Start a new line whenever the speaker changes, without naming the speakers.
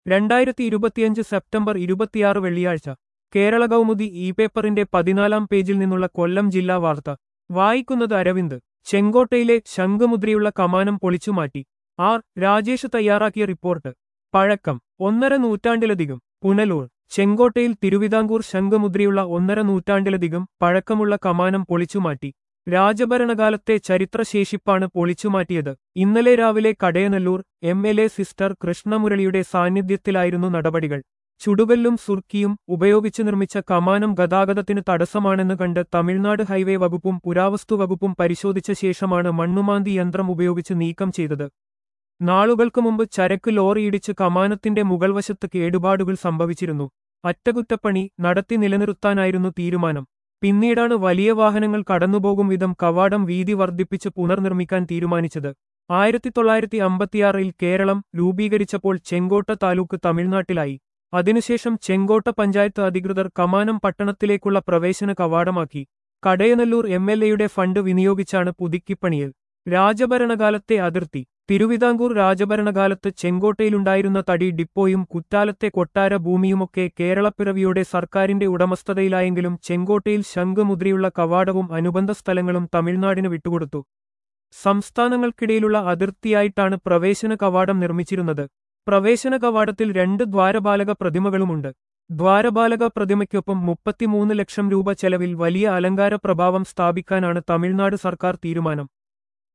രണ്ടായിരത്തി ഇരുപത്തിയഞ്ച് സെപ്റ്റംബർ ഇരുപത്തിയാറ് വെള്ളിയാഴ്ച കേരള കൗമുദി ഇ പേപ്പറിന്റെ പതിനാലാം പേജിൽ നിന്നുള്ള കൊല്ലം ജില്ലാ വാർത്ത വായിക്കുന്നത് അരവിന്ദ് ചെങ്കോട്ടയിലെ ശംഖുമുദ്രയുള്ള കമാനം പൊളിച്ചുമാറ്റി ആർ രാജേഷ് തയ്യാറാക്കിയ റിപ്പോർട്ട് പഴക്കം ഒന്നര നൂറ്റാണ്ടിലധികം പുനലൂർ ചെങ്കോട്ടയിൽ തിരുവിതാംകൂർ ശംഖുമുദ്രയുള്ള ഒന്നര നൂറ്റാണ്ടിലധികം പഴക്കമുള്ള കമാനം പൊളിച്ചുമാറ്റി രാജഭരണകാലത്തെ ചരിത്രശേഷിപ്പാണ് പൊളിച്ചുമാറ്റിയത് ഇന്നലെ രാവിലെ Kadayanallur M L A sister കൃഷ്ണമുരളിയുടെ സാന്നിധ്യത്തിലായിരുന്നു നടപടികൾ ചുടുകല്ലും സുർക്കിയും ഉപയോഗിച്ച് നിർമ്മിച്ച കമാനം ഗതാഗതത്തിന് തടസ്സമാണെന്ന് കണ്ട് തമിഴ്നാട് ഹൈവേ വകുപ്പും പുരാവസ്തു വകുപ്പും പരിശോധിച്ച ശേഷമാണ് മണ്ണുമാന്തി യന്ത്രം ഉപയോഗിച്ച് നീക്കം ചെയ്തത് നാളുകൾക്ക് മുമ്പ് ചരക്ക് ലോറിയിടിച്ച് കമാനത്തിന്റെ മുകൾവശത്ത് കേടുപാടുകൾ സംഭവിച്ചിരുന്നു അറ്റകുറ്റപ്പണി നടത്തി നിലനിർത്താനായിരുന്നു തീരുമാനം പിന്നീടാണ് വലിയ വാഹനങ്ങൾ കടന്നുപോകും വിധം കവാടം വീതി വർദ്ധിപ്പിച്ച് പുനർനിർമ്മിക്കാൻ തീരുമാനിച്ചത് ആയിരത്തി തൊള്ളായിരത്തി അമ്പത്തിയാറിൽ കേരളം രൂപീകരിച്ചപ്പോൾ ചെങ്കോട്ട താലൂക്ക് തമിഴ്നാട്ടിലായി അതിനുശേഷം ചെങ്കോട്ട പഞ്ചായത്ത് അധികൃതർ കമാനം പട്ടണത്തിലേക്കുള്ള പ്രവേശന കവാടമാക്കി കടയനല്ലൂർ എം എൽ എയുടെ ഫണ്ട് വിനിയോഗിച്ചാണ് പുതുക്കിപ്പണിയൽ രാജഭരണകാലത്തെ അതിർത്തി തിരുവിതാംകൂർ രാജഭരണകാലത്ത് ചെങ്കോട്ടയിലുണ്ടായിരുന്ന തടി ഡിപ്പോയും കുറ്റാലത്തെ കൊട്ടാര ഭൂമിയുമൊക്കെ കേരളപ്പിറവിയുടെ സർക്കാരിന്റെ ഉടമസ്ഥതയിലായെങ്കിലും ചെങ്കോട്ടയിൽ ശംഖുമുദ്രയുള്ള കവാടവും അനുബന്ധ സ്ഥലങ്ങളും തമിഴ്നാടിന് വിട്ടുകൊടുത്തു സംസ്ഥാനങ്ങൾക്കിടയിലുള്ള അതിർത്തിയായിട്ടാണ് പ്രവേശന കവാടം നിർമ്മിച്ചിരുന്നത് പ്രവേശന കവാടത്തിൽ രണ്ട് ദ്വാരപാലക പ്രതിമകളുമുണ്ട് ദ്വാരപാലക പ്രതിമയ്ക്കൊപ്പം മുപ്പത്തിമൂന്ന് ലക്ഷം രൂപ ചെലവിൽ വലിയ അലങ്കാര പ്രഭാവം സ്ഥാപിക്കാനാണ് തമിഴ്നാട് സർക്കാർ തീരുമാനം